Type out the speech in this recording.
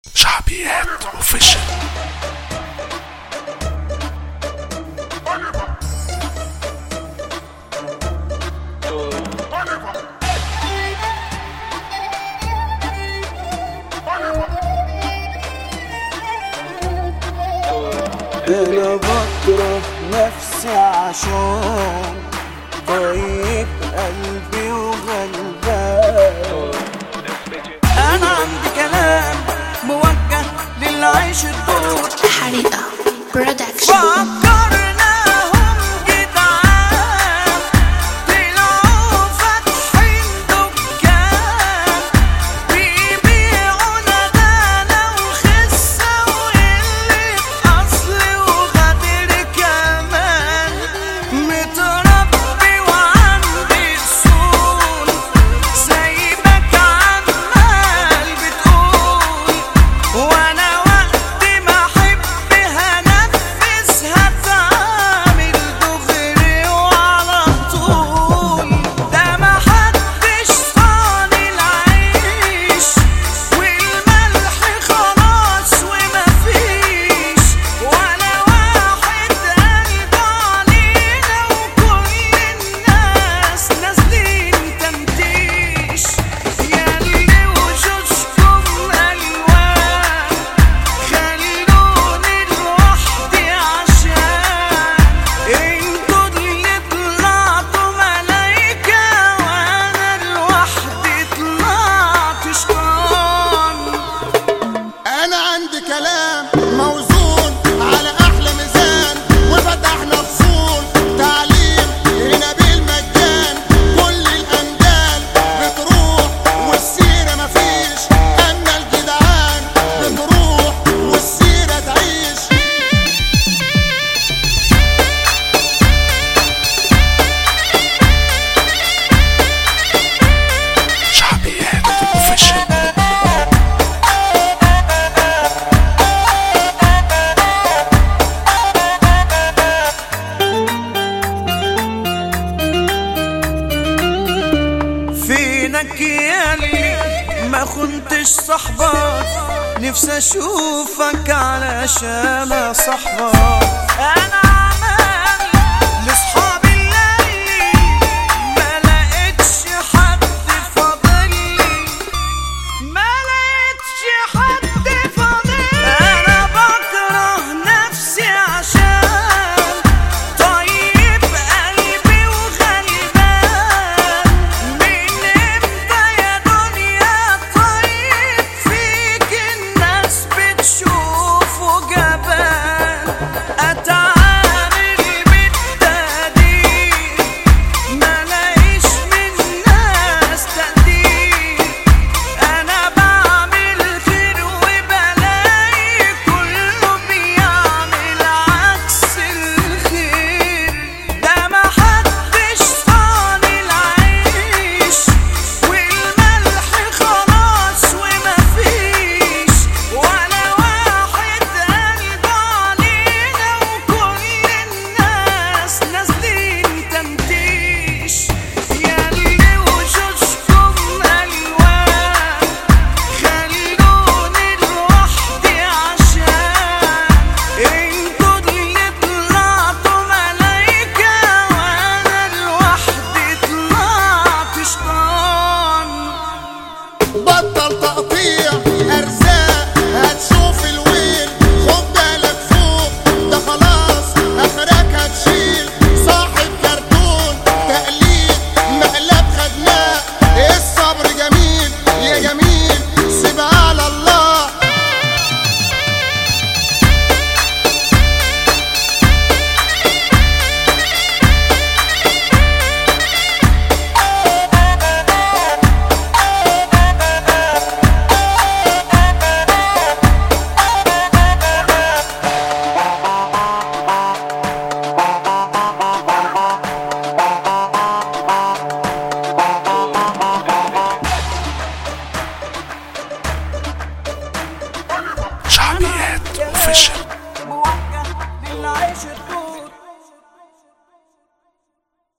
شعبيات اوفيشال انا بكره نفسي عشان طيب قلبي وغلبان انا عندي كلام موجه للي عايش الدور حريقة برودكشن فكرناهم جدعان طلعوا فاتحين دكان بيبيعوا ندالة وخسة وقلة أصل وغدر كمان متربي وعندي أصول سايبك عمال بتقول وانا وقت ما احب هنفذها تعمل دغري وعلى طول ده ما حدش صاني العيش والملح خلاص وما فيش ولا واحد قلب علينا وكل الناس نازلين تمتيش ياللي وشوشكم الوان خلوني لوحدي عشان انتوا اللي طلعتوا ملايكة وانا لوحدي طلعت شيطان انا عندي كلام موزون على احلى ميزان وفتحنا فصول تعليم هنا بالمجان كل الاندال بتروح والسيره مفيش اما الجدعان بتروح والسيره تعيش شعبيات اوفيشال فينك يالي ما كنتش صاحبك نفسي اشوفك علشان صاحبك انا